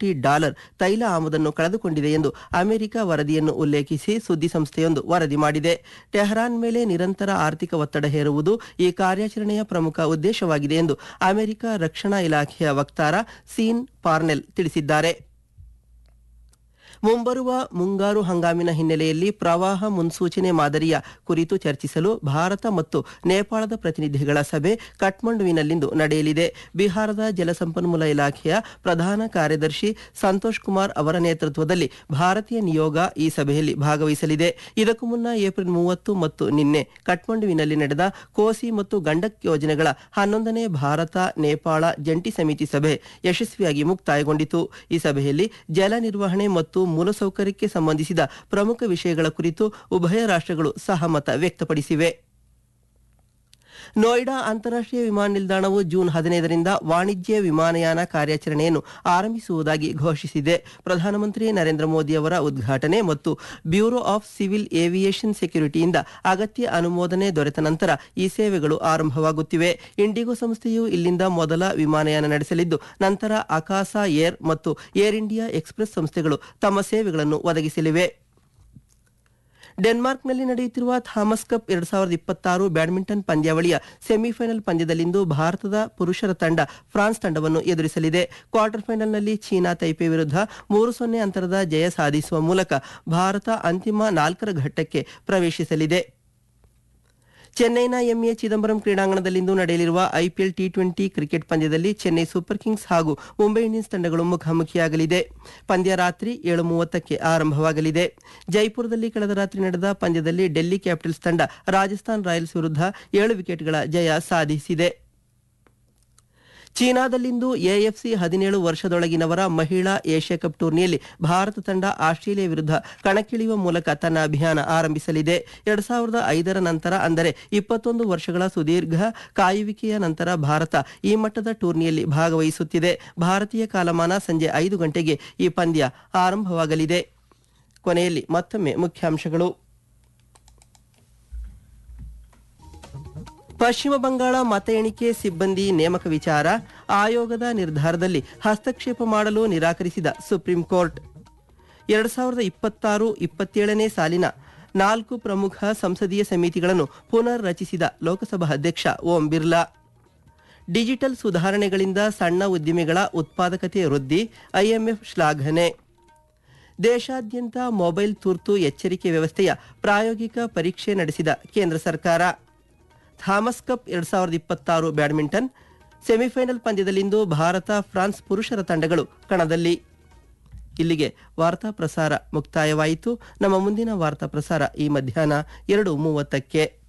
ಕೋಟಿ ಡಾಲರ್ ತೈಲ ಆಮದನ್ನು ಕಳೆದುಕೊಂಡಿದೆ ಎಂದು ಅಮೆರಿಕ ವರದಿಯನ್ನು ಉಲ್ಲೇಖಿಸಿ ಸುದ್ದಿಸಂಸ್ಥೆಯೊಂದು ವರದಿ ಮಾಡಿದೆ ಟೆಹರಾನ್ ಮೇಲೆ ನಿರಂತರ ಆರ್ಥಿಕ ಒತ್ತಡ ಹೇರುವುದು ಈ ಕಾರ್ಯಾಚರಣೆಯ ಪ್ರಮುಖ ಉದ್ದೇಶವಾಗಿದೆ ಎಂದು ಅಮೆರಿಕ ರಕ್ಷಣಾ ಇಲಾಖೆಯ ವಕ್ತಾರ ಸೀನ್ ಪಾರ್ನೆಲ್ ತಿಳಿಸಿದ್ದಾರೆ ಮುಂಬರುವ ಮುಂಗಾರು ಹಂಗಾಮಿನ ಹಿನ್ನೆಲೆಯಲ್ಲಿ ಪ್ರವಾಹ ಮುನ್ಸೂಚನೆ ಮಾದರಿಯ ಕುರಿತು ಚರ್ಚಿಸಲು ಭಾರತ ಮತ್ತು ನೇಪಾಳದ ಪ್ರತಿನಿಧಿಗಳ ಸಭೆ ಕಠ್ಮಂಡುವಿನಲ್ಲಿಂದು ನಡೆಯಲಿದೆ ಬಿಹಾರದ ಜಲಸಂಪನ್ಮೂಲ ಇಲಾಖೆಯ ಪ್ರಧಾನ ಕಾರ್ಯದರ್ಶಿ ಸಂತೋಷ್ ಕುಮಾರ್ ಅವರ ನೇತೃತ್ವದಲ್ಲಿ ಭಾರತೀಯ ನಿಯೋಗ ಈ ಸಭೆಯಲ್ಲಿ ಭಾಗವಹಿಸಲಿದೆ ಇದಕ್ಕೂ ಮುನ್ನ ಏಪ್ರಿಲ್ ಮೂವತ್ತು ಮತ್ತು ನಿನ್ನೆ ಕಠ್ಮಂಡುವಿನಲ್ಲಿ ನಡೆದ ಕೋಸಿ ಮತ್ತು ಗಂಡಕ್ ಯೋಜನೆಗಳ ಹನ್ನೊಂದನೇ ಭಾರತ ನೇಪಾಳ ಜಂಟಿ ಸಮಿತಿ ಸಭೆ ಯಶಸ್ವಿಯಾಗಿ ಮುಕ್ತಾಯಗೊಂಡಿತು ಈ ಸಭೆಯಲ್ಲಿ ಜಲ ನಿರ್ವಹಣೆ ಮತ್ತು ಮೂಲಸೌಕರ್ಯಕ್ಕೆ ಸಂಬಂಧಿಸಿದ ಪ್ರಮುಖ ವಿಷಯಗಳ ಕುರಿತು ಉಭಯ ರಾಷ್ಟ್ರಗಳು ಸಹಮತ ವ್ಯಕ್ತಪಡಿಸಿವೆ ನೋಯ್ಡಾ ಅಂತಾರಾಷ್ಟ್ರೀಯ ವಿಮಾನ ನಿಲ್ದಾಣವು ಜೂನ್ ಹದಿನೈದರಿಂದ ವಾಣಿಜ್ಯ ವಿಮಾನಯಾನ ಕಾರ್ಯಾಚರಣೆಯನ್ನು ಆರಂಭಿಸುವುದಾಗಿ ಘೋಷಿಸಿದೆ ಪ್ರಧಾನಮಂತ್ರಿ ನರೇಂದ್ರ ಮೋದಿ ಅವರ ಉದ್ಘಾಟನೆ ಮತ್ತು ಬ್ಯೂರೋ ಆಫ್ ಸಿವಿಲ್ ಏವಿಯೇಷನ್ ಸೆಕ್ಯುರಿಟಿಯಿಂದ ಅಗತ್ಯ ಅನುಮೋದನೆ ದೊರೆತ ನಂತರ ಈ ಸೇವೆಗಳು ಆರಂಭವಾಗುತ್ತಿವೆ ಇಂಡಿಗೋ ಸಂಸ್ಥೆಯು ಇಲ್ಲಿಂದ ಮೊದಲ ವಿಮಾನಯಾನ ನಡೆಸಲಿದ್ದು ನಂತರ ಅಕಾಸಾ ಏರ್ ಮತ್ತು ಏರ್ ಇಂಡಿಯಾ ಎಕ್ಸ್ಪ್ರೆಸ್ ಸಂಸ್ಥೆಗಳು ತಮ್ಮ ಸೇವೆಗಳನ್ನು ಒದಗಿಸಲಿವೆ ಡೆನ್ಮಾರ್ಕ್ನಲ್ಲಿ ನಡೆಯುತ್ತಿರುವ ಥಾಮಸ್ ಕಪ್ ಎರಡ್ ಸಾವಿರದ ಇಪ್ಪತ್ತಾರು ಬ್ಯಾಡ್ಮಿಂಟನ್ ಪಂದ್ಯಾವಳಿಯ ಸೆಮಿಫೈನಲ್ ಪಂದ್ಯದಲ್ಲಿಂದು ಭಾರತದ ಪುರುಷರ ತಂಡ ಫ್ರಾನ್ಸ್ ತಂಡವನ್ನು ಎದುರಿಸಲಿದೆ ಕ್ವಾರ್ಟರ್ ಫೈನಲ್ನಲ್ಲಿ ಚೀನಾ ತೈಪೆ ವಿರುದ್ಧ ಮೂರು ಸೊನ್ನೆ ಅಂತರದ ಜಯ ಸಾಧಿಸುವ ಮೂಲಕ ಭಾರತ ಅಂತಿಮ ನಾಲ್ಕರ ಘಟ್ಟಕ್ಕೆ ಪ್ರವೇಶಿಸಲಿದೆ ಚೆನ್ನೈನ ಎಂಎ ಚಿದಂಬರಂ ಕ್ರೀಡಾಂಗಣದಲ್ಲಿಂದು ನಡೆಯಲಿರುವ ಐಪಿಎಲ್ ಟಿ ಟ್ವೆಂಟಿ ಕ್ರಿಕೆಟ್ ಪಂದ್ಯದಲ್ಲಿ ಚೆನ್ನೈ ಸೂಪರ್ ಕಿಂಗ್ಸ್ ಹಾಗೂ ಮುಂಬೈ ಇಂಡಿಯನ್ಸ್ ತಂಡಗಳು ಮುಖಾಮುಖಿಯಾಗಲಿದೆ ಪಂದ್ಯ ರಾತ್ರಿ ಏಳು ಮೂವತ್ತಕ್ಕೆ ಆರಂಭವಾಗಲಿದೆ ಜೈಪುರದಲ್ಲಿ ಕಳೆದ ರಾತ್ರಿ ನಡೆದ ಪಂದ್ಯದಲ್ಲಿ ಡೆಲ್ಲಿ ಕ್ಯಾಪಿಟಲ್ಸ್ ತಂಡ ರಾಜಸ್ಥಾನ್ ರಾಯಲ್ಸ್ ವಿರುದ್ಧ ಏಳು ವಿಕೆಟ್ಗಳ ಜಯ ಸಾಧಿಸಿದೆ ಚೀನಾದಲ್ಲಿಂದು ಎಎಫ್ಸಿ ಹದಿನೇಳು ವರ್ಷದೊಳಗಿನವರ ಮಹಿಳಾ ಏಷ್ಯಾ ಕಪ್ ಟೂರ್ನಿಯಲ್ಲಿ ಭಾರತ ತಂಡ ಆಸ್ಟ್ರೇಲಿಯಾ ವಿರುದ್ಧ ಕಣಕ್ಕಿಳಿಯುವ ಮೂಲಕ ತನ್ನ ಅಭಿಯಾನ ಆರಂಭಿಸಲಿದೆ ಎರಡ್ ಸಾವಿರದ ಐದರ ನಂತರ ಅಂದರೆ ಇಪ್ಪತ್ತೊಂದು ವರ್ಷಗಳ ಸುದೀರ್ಘ ಕಾಯುವಿಕೆಯ ನಂತರ ಭಾರತ ಈ ಮಟ್ಟದ ಟೂರ್ನಿಯಲ್ಲಿ ಭಾಗವಹಿಸುತ್ತಿದೆ ಭಾರತೀಯ ಕಾಲಮಾನ ಸಂಜೆ ಐದು ಗಂಟೆಗೆ ಈ ಪಂದ್ಯ ಆರಂಭವಾಗಲಿದೆ ಕೊನೆಯಲ್ಲಿ ಮತ್ತೊಮ್ಮೆ ಮುಖ್ಯಾಂಶಗಳು ಪಶ್ಚಿಮ ಬಂಗಾಳ ಮತ ಎಣಿಕೆ ಸಿಬ್ಬಂದಿ ನೇಮಕ ವಿಚಾರ ಆಯೋಗದ ನಿರ್ಧಾರದಲ್ಲಿ ಹಸ್ತಕ್ಷೇಪ ಮಾಡಲು ನಿರಾಕರಿಸಿದ ಸುಪ್ರೀಂ ಕೋರ್ಟ್ ಎರಡ್ ಸಾವಿರದ ಇಪ್ಪತ್ತಾರು ಇಪ್ಪತ್ತೇಳನೇ ಸಾಲಿನ ನಾಲ್ಕು ಪ್ರಮುಖ ಸಂಸದೀಯ ಸಮಿತಿಗಳನ್ನು ಪುನರ್ ರಚಿಸಿದ ಲೋಕಸಭಾ ಅಧ್ಯಕ್ಷ ಓಂ ಬಿರ್ಲಾ ಡಿಜಿಟಲ್ ಸುಧಾರಣೆಗಳಿಂದ ಸಣ್ಣ ಉದ್ದಿಮೆಗಳ ಉತ್ಪಾದಕತೆ ವೃದ್ಧಿ ಐಎಂಎಫ್ ಶ್ಲಾಘನೆ ದೇಶಾದ್ಯಂತ ಮೊಬೈಲ್ ತುರ್ತು ಎಚ್ಚರಿಕೆ ವ್ಯವಸ್ಥೆಯ ಪ್ರಾಯೋಗಿಕ ಪರೀಕ್ಷೆ ನಡೆಸಿದ ಕೇಂದ್ರ ಸರ್ಕಾರ ಥಾಮಸ್ ಕಪ್ ಎರಡ್ ಸಾವಿರದ ಇಪ್ಪತ್ತಾರು ಬ್ಯಾಡ್ಮಿಂಟನ್ ಸೆಮಿಫೈನಲ್ ಪಂದ್ಯದಲ್ಲಿಂದು ಭಾರತ ಫ್ರಾನ್ಸ್ ಪುರುಷರ ತಂಡಗಳು ಕಣದಲ್ಲಿ ಇಲ್ಲಿಗೆ ವಾರ್ತಾ ಪ್ರಸಾರ ಮುಕ್ತಾಯವಾಯಿತು ನಮ್ಮ ಮುಂದಿನ ವಾರ್ತಾ ಪ್ರಸಾರ ಈ ಮಧ್ಯಾಹ್ನ ಎರಡು ಮೂವತ್ತಕ್ಕೆ